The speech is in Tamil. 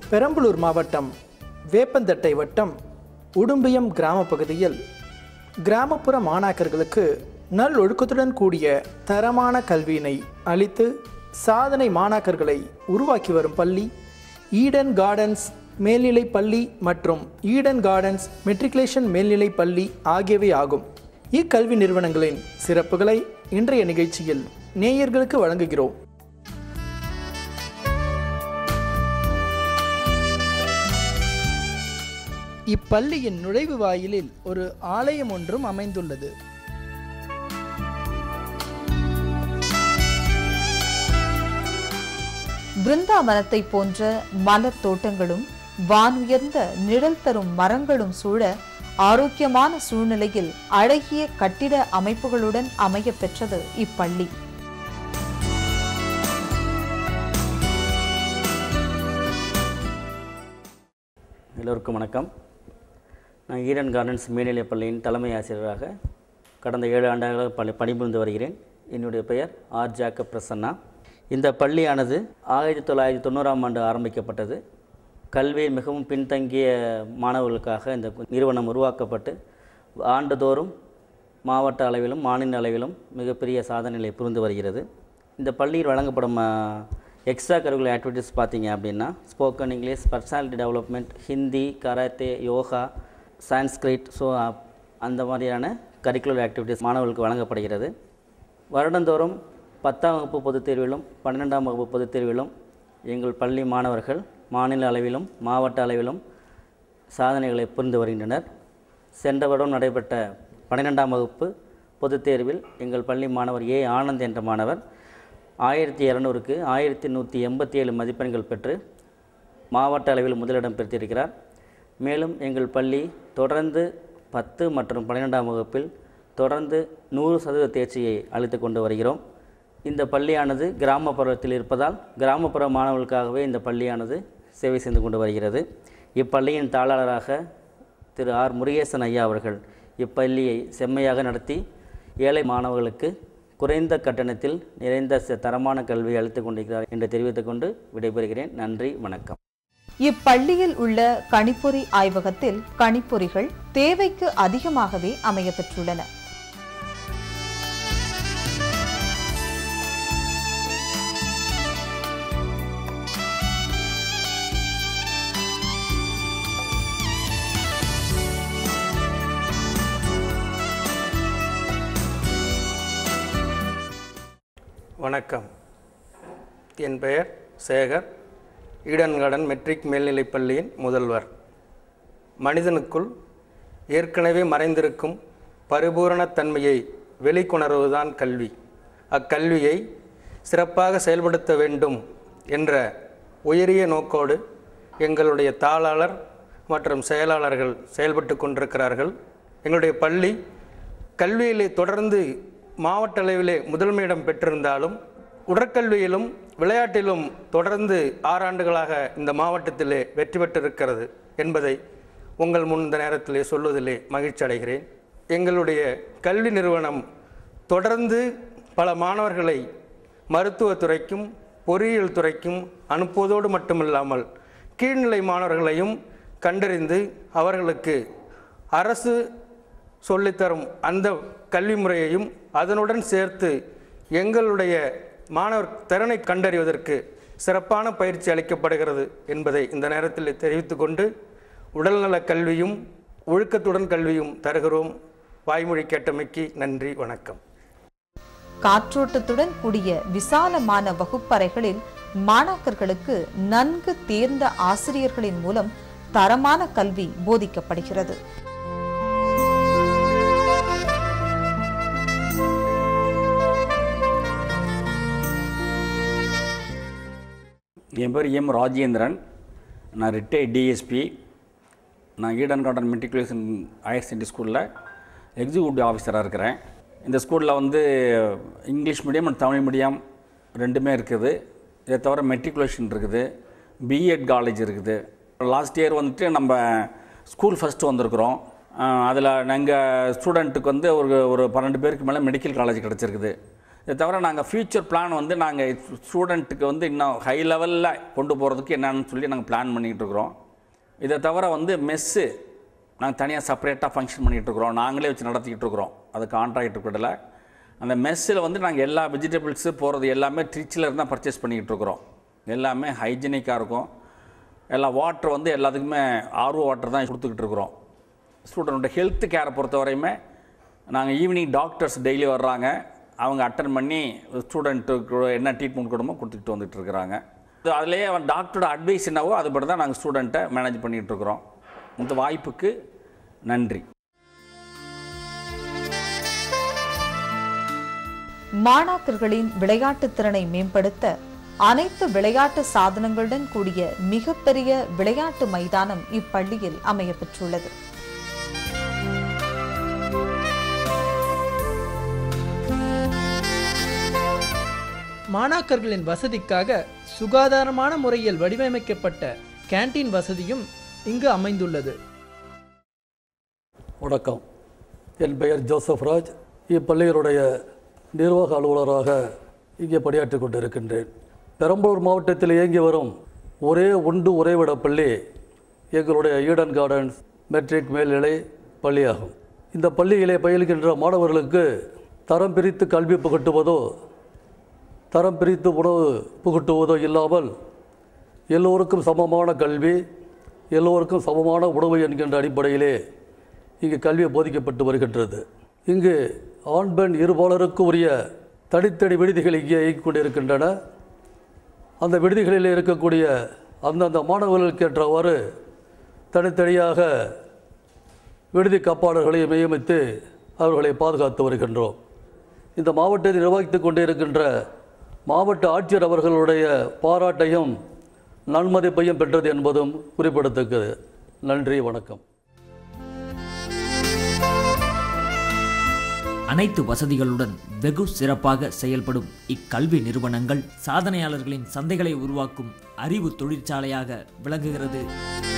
பெரம்பலூர் மாவட்டம் வேப்பந்தட்டை வட்டம் உடும்பியம் கிராம பகுதியில் கிராமப்புற மாணாக்கர்களுக்கு நல்லொழுக்கத்துடன் கூடிய தரமான கல்வியினை அளித்து சாதனை மாணாக்கர்களை உருவாக்கி வரும் பள்ளி ஈடன் கார்டன்ஸ் மேல்நிலைப் பள்ளி மற்றும் ஈடன் கார்டன்ஸ் மெட்ரிகுலேஷன் மேல்நிலைப் பள்ளி ஆகியவை ஆகும் இக்கல்வி நிறுவனங்களின் சிறப்புகளை இன்றைய நிகழ்ச்சியில் நேயர்களுக்கு வழங்குகிறோம் இப்பள்ளியின் நுழைவு வாயிலில் ஒரு ஆலயம் ஒன்றும் அமைந்துள்ளது பிருந்தாவனத்தை போன்ற மலர் தோட்டங்களும் வானுயர்ந்த நிழல் தரும் மரங்களும் சூழ ஆரோக்கியமான சூழ்நிலையில் அழகிய கட்டிட அமைப்புகளுடன் அமைய பெற்றது இப்பள்ளி எல்லோருக்கும் வணக்கம் நான் ஈடன் கார்டன்ஸ் மேல்நிலைப் பள்ளியின் தலைமை ஆசிரியராக கடந்த ஏழு ஆண்டுகளாக பணி பணிபுரிந்து வருகிறேன் என்னுடைய பெயர் ஆர் ஜாக்கப் பிரசன்னா இந்த பள்ளியானது ஆயிரத்தி தொள்ளாயிரத்தி தொண்ணூறாம் ஆண்டு ஆரம்பிக்கப்பட்டது கல்வியில் மிகவும் பின்தங்கிய மாணவர்களுக்காக இந்த நிறுவனம் உருவாக்கப்பட்டு ஆண்டுதோறும் மாவட்ட அளவிலும் மாநில அளவிலும் மிகப்பெரிய சாதனைகளை புரிந்து வருகிறது இந்த பள்ளியில் வழங்கப்படும் எக்ஸ்ட்ரா கரிக்குலர் ஆக்டிவிட்டீஸ் பார்த்தீங்க அப்படின்னா spoken English personality development Hindi karate yoga Sanskrit so அந்த மாதிரியான கரிக்குலர் ஆக்டிவிட்டீஸ் மாணவர்களுக்கு வழங்கப்படுகிறது வருடந்தோறும் பத்தாம் வகுப்பு பொதுத் தேர்விலும் பன்னிரெண்டாம் வகுப்பு பொதுத் தேர்விலும் எங்கள் பள்ளி மாணவர்கள் மாநில அளவிலும் மாவட்ட அளவிலும் சாதனைகளை புரிந்து வருகின்றனர் சென்ற வருடம் நடைபெற்ற பன்னிரெண்டாம் வகுப்பு பொதுத் தேர்வில் எங்கள் பள்ளி மாணவர் ஏ ஆனந்த் என்ற மாணவர் ஆயிரத்தி இரநூறுக்கு ஆயிரத்தி நூற்றி எண்பத்தி ஏழு மதிப்பெண்கள் பெற்று மாவட்ட அளவில் முதலிடம் பெற்றிருக்கிறார் மேலும் எங்கள் பள்ளி தொடர்ந்து பத்து மற்றும் பன்னிரெண்டாம் வகுப்பில் தொடர்ந்து நூறு சதவீத தேர்ச்சியை அளித்து கொண்டு வருகிறோம் இந்த பள்ளியானது கிராமப்புறத்தில் இருப்பதால் கிராமப்புற மாணவர்களுக்காகவே இந்த பள்ளியானது சேவை செய்து கொண்டு வருகிறது இப்பள்ளியின் தாளாளராக திரு ஆர் முருகேசன் ஐயா அவர்கள் இப்பள்ளியை செம்மையாக நடத்தி ஏழை மாணவர்களுக்கு குறைந்த கட்டணத்தில் நிறைந்த ச- தரமான கல்வியை அளித்துக் கொண்டிருக்கிறார் என்று தெரிவித்துக் கொண்டு விடைபெறுகிறேன் நன்றி வணக்கம் இப்பள்ளியில் உள்ள கணிப்பொறி ஆய்வகத்தில் கணிப்பொறிகள் தேவைக்கு அதிகமாகவே அமைய பெற்றுள்ளன வணக்கம் என் பெயர் சேகர் ஈடன் கார்டன் மெட்ரிக் மேல்நிலைப் பள்ளியின் முதல்வர் மனிதனுக்குள் ஏற்கனவே மறைந்திருக்கும் பரிபூரணத்தன்மையை வெளிக்கொணர்வதுதான் கல்வி அக்கல்வியை சிறப்பாக செயல்படுத்த வேண்டும் என்ற உயரிய நோக்கோடு எங்களுடைய தாளாளர் மற்றும் செயலாளர்கள் செயல்பட்டு கொண்டிருக்கிறார்கள் எங்களுடைய பள்ளி கல்வியிலே தொடர்ந்து மாவட்ட அளவிலே முதன்மையிடம் பெற்றிருந்தாலும் உடற்கல்வியிலும் விளையாட்டிலும் தொடர்ந்து ஆறாண்டுகளாக இந்த மாவட்டத்திலே வெற்றி பெற்றிருக்கிறது என்பதை உங்கள் முன் இந்த நேரத்திலே சொல்வதிலே மகிழ்ச்சி அடைகிறேன் எங்களுடைய கல்வி நிறுவனம் தொடர்ந்து பல மாணவர்களை மருத்துவத் துறைக்கும் பொறியியல் துறைக்கும் அனுப்புவதோடு மட்டுமில்லாமல் கீழ்நிலை மாணவர்களையும் கண்டறிந்து அவர்களுக்கு அரசு சொல்லித்தரும் அந்த கல்வி முறையையும் அதனுடன் சேர்த்து எங்களுடைய மாணவர் திறனை கண்டறிவதற்கு சிறப்பான பயிற்சி அளிக்கப்படுகிறது என்பதை இந்த நேரத்தில் தெரிவித்துக்கொண்டு உடல்நல கல்வியும் ஒழுக்கத்துடன் கல்வியும் தருகிறோம் வாய்மொழி கேட்டமைக்கு நன்றி வணக்கம் காற்றோட்டத்துடன் கூடிய விசாலமான வகுப்பறைகளில் மாணாக்கர்களுக்கு நன்கு தேர்ந்த ஆசிரியர்களின் மூலம் தரமான கல்வி போதிக்கப்படுகிறது என் பேர் எம் ராஜேந்திரன் நான் ரிட்டையர்ட் டிஎஸ்பி நான் Eden Garden matriculation higher secondary ஸ்கூலில் எக்ஸிக்யூட்டிவ் ஆஃபீஸராக இருக்கிறேன் இந்த ஸ்கூலில் வந்து English medium and Tamil medium ரெண்டுமே இருக்குது இதை தவிர மெட்ரிகுலேஷன் இருக்குது பிஎட் காலேஜ் இருக்குது லாஸ்ட் இயர் வந்துட்டு நம்ம ஸ்கூல் ஃபஸ்ட்டு வந்திருக்கிறோம் அதில் நாங்கள் ஸ்டூடெண்ட்டுக்கு வந்து ஒரு ஒரு பன்னெண்டு பேருக்கு மேலே மெடிக்கல் காலேஜ் கிடச்சிருக்குது இதை தவிர நாங்கள் ஃப்யூச்சர் பிளான் வந்து நாங்கள் ஸ்டூடெண்ட்டுக்கு வந்து இன்னும் ஹை லெவலில் கொண்டு போகிறதுக்கு என்னன்னு சொல்லி நாங்கள் பிளான் பண்ணிகிட்டு இருக்கிறோம் இதை தவிர வந்து மெஸ்ஸு நாங்கள் தனியாக செப்பரேட்டாக ஃபங்க்ஷன் பண்ணிகிட்டு இருக்கிறோம் நாங்களே வச்சு நடத்திக்கிட்டு இருக்கிறோம் அது கான்ட்ராக்ட் கூடல அந்த மெஸ்ஸில் வந்து நாங்கள் எல்லா வெஜிடபிள்ஸு போகிறது எல்லாமே ட்ரிச்சில் இருந்தால் பர்ச்சேஸ் பண்ணிக்கிட்டு இருக்கிறோம் எல்லாமே ஹைஜீனிக்காக இருக்கும் எல்லா வாட்டர் வந்து எல்லாத்துக்குமே ஆர்வ வாட்டர் தான் கொடுத்துக்கிட்டு இருக்கிறோம் ஸ்டூடெண்ட்டோட ஹெல்த் கேரை பொறுத்த வரையுமே நாங்கள் ஈவினிங் டாக்டர்ஸ் டெய்லி வர்றாங்க அவங்க அட்டன் பண்ணி ஸ்டூடெண்ட்டுக்கு என்ன ட்ரீட்மெண்ட் கொடுமோ கொடுத்துக்கிட்டு வந்துட்டு இருக்கிறாங்க இது அதுலேயே அவன் டாக்டரோட அட்வைஸ் என்னவோ அதுபடி தான் நாங்கள் ஸ்டூடெண்ட்டை மேனேஜ் பண்ணிகிட்டு இருக்கிறோம் இந்த வாய்ப்புக்கு நன்றி மாணாக்கர்களின் விளையாட்டுத் திறனை மேம்படுத்த அனைத்து விளையாட்டு சாதனங்களுடன் கூடிய மிகப்பெரிய விளையாட்டு மைதானம் இப்பள்ளியில் அமையப்பெற்றுள்ளது மாணாக்கர்களின் வசதிக்காக சுகாதாரமான முறையில் வடிவமைக்கப்பட்ட கேண்டீன் வசதியும் இங்கு அமைந்துள்ளது வணக்கம் என் பெயர் ஜோசப் ராஜ் இப்பள்ளியினுடைய நிர்வாக அலுவலராக இங்கே பணியாற்றிக் கொண்டிருக்கின்றேன் பெரம்பலூர் மாவட்டத்தில் இயங்கி வரும் ஒரே உண்டு உறைவிட பள்ளி எங்களுடைய ஈடன் கார்டன்ஸ் மெட்ரிக் மேல்நிலை பள்ளியாகும் இந்த பள்ளியிலே பயில்கின்ற மாணவர்களுக்கு தரம் பிரித்து கல்வி புகட்டுவதோ தரம் பிரித்து உணவு புகட்டுவதோ இல்லாமல் எல்லோருக்கும் சமமான கல்வி எல்லோருக்கும் சமமான உணவு என்கின்ற அடிப்படையிலே இங்கு கல்வி போதிக்கப்பட்டு வருகின்றது இங்கு ஆண் பெண் இருபாலருக்கு உரிய தனித்தனி விடுதிகள் இங்கே இயங்கிக் கொண்டிருக்கின்றன அந்த விடுதிகளில் இருக்கக்கூடிய அந்தந்த மாணவர்களுக்கு ஏற்றவாறு தனித்தனியாக விடுதி காப்பாளர்களை நியமித்து அவர்களை பாதுகாத்து வருகின்றோம் இந்த மாவட்டத்தை நிர்வகித்துக் கொண்டிருக்கின்ற மாவட்ட ஆட்சியர் அவர்களுடைய பாராட்டையும் நன்மதிப்பையும் பெற்றது என்பதும் குறிப்பிடத்தக்கது நன்றி வணக்கம் அனைத்து வசதிகளுடன் வெகு சிறப்பாக செயல்படும் இக்கல்வி நிறுவனங்கள் சாதனையாளர்களின் சந்தைகளை உருவாக்கும் அறிவு தொழிற்சாலையாக விளங்குகிறது